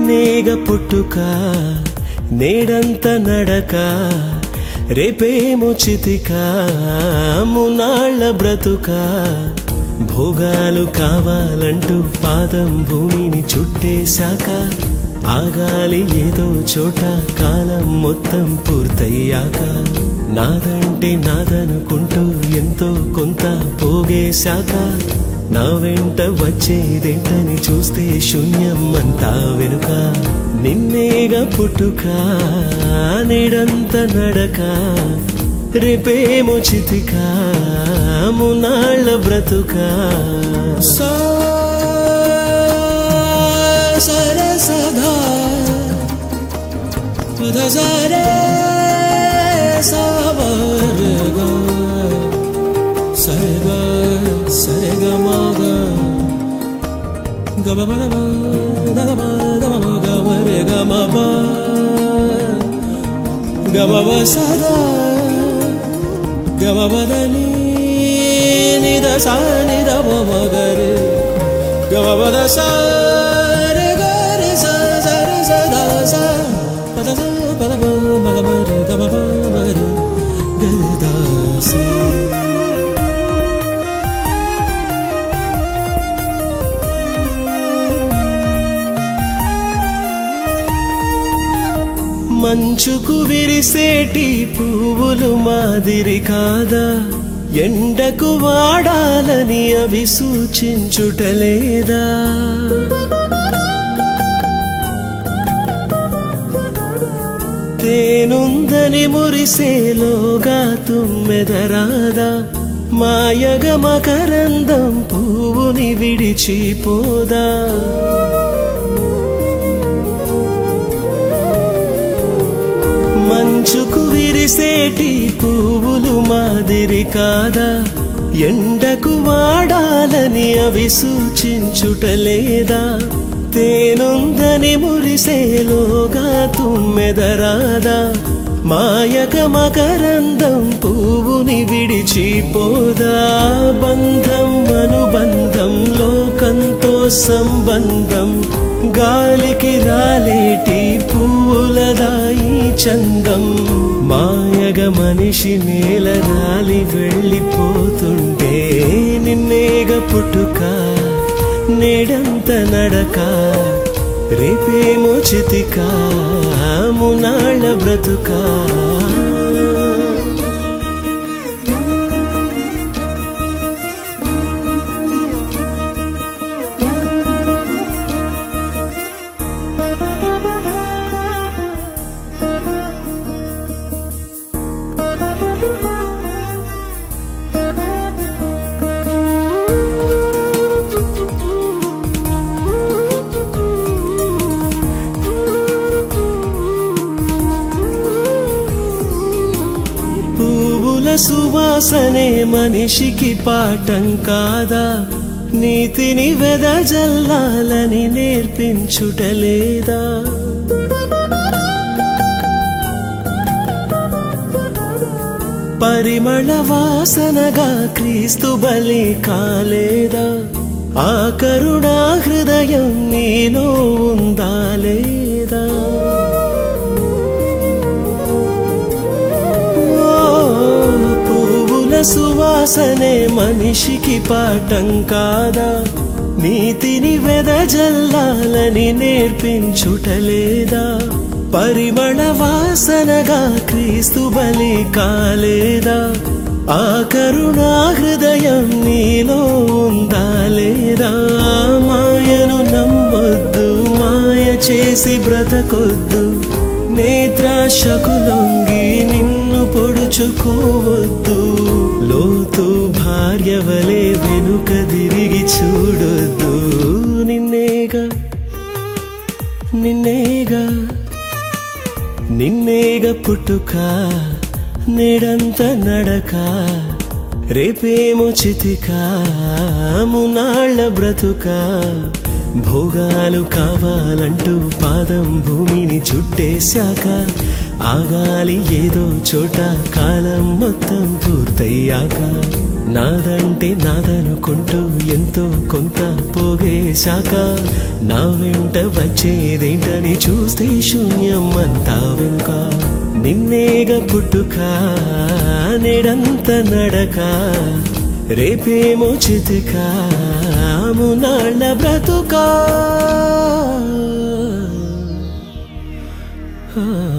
నిన్నేగ పుట్టుక నేడంత నడక రేపేమో చితిక మునాళ్ళ బ్రతుక భోగాలు కావాలంటూ పాదం భూమిని చుట్టేశాక ఆగాలి ఏదో చోట కాలం మొత్తం పూర్తయ్యాక నాదంటే నాదనుకుంటూ ఎంతో కొంత పోగేశాక నా వెంట వచ్చేదేంటని చూస్తే శూన్యం అంతా వెనుక నిన్నేగా పుట్టుక నేడంత నడక రేపేమో చితిక మునాళ్ళ బ్రతుక సా సరే సదా పద సరే సవర్గా సరిగా సరిగా మాగ గమ గమ గమ గమ గమ గమ గమ సదా గమ బదని నిద సా నిద మగరే గమ బద సరే గరే స సరే సదా స పద స పద మగ మగ గమ మగ గదాసి మంచుకు విరిసేటి పువ్వులు మాదిరి కాదా ఎండకు వాడాలని అవి సూచించుటలేదా తేనుందని మురిసేలోగా తుమ్మెదరాదా మాయగ మకరందం పువ్వుని విడిచిపోదా మంచుకు విరిసేటి పువ్వులు మాదిరి కాదా ఎండకు వాడాలని అవి సూచించుటలేదా తేనుందని మురిసేలోగా తుమ్మెదరాదా మాయక మకరందం పువ్వుని విడిచిపోదా బంధం అనుబంధం లోకంతో సంబంధం గాలికి రాలేటి పువ్వులదాయి చందం మాయగ మనిషి నేల రాలి వెళ్ళిపోతుంటే నిన్నేగ పుట్టుక నేడంత నడక రేపేమో చితిక మునాళ్ళ బ్రతుక పువ్వుల సువాసనే మనిషికి పాఠం కాదా నీతిని వెదజల్లాలని నేర్పించుటలేదా పరిమళ వాసనగా క్రీస్తు బలి కాలేదా ఆ కరుణా హృదయం నీలో ఉందా లేదా పువ్వుల సువాసనే మనిషికి పాఠం కాదా నీతిని వెదజల్లాలని నేర్పించుటలేదా పరిమళ వాసనగా క్రీస్తు బలి కాలేదా ఆ కరుణా హృదయం నీలో ఉందా లేదా మాయను నమ్మొద్దు మాయ చేసి బ్రతకొద్దు నేత్రాశకు లొంగి నిన్ను పొడుచుకోవద్దు లోతు భార్య వలె వెనుక తిరిగి చూడొద్దు నిన్నేగా నిన్నేగా నిన్నేగా పుట్టుక నేడంత నడక రేపేమో చితిక మునాళ్ళ బ్రతుక భోగాలు కావాలంటూ పాదం భూమిని చుట్టేశాక ఆగాలి ఏదో చోట కాలం మొత్తం పూర్తయ్యాక నాదంటే నాదనుకుంటూ ఎంతో కొంత పోగేశాక నా వెంట వచ్చేదేంటని చూస్తే శూన్యం అంతా వెనుక నిన్నేగ పుట్టుక నెడంత నడక రేపేమో చితిక మునాళ్ళ బ్రతుకా ఆ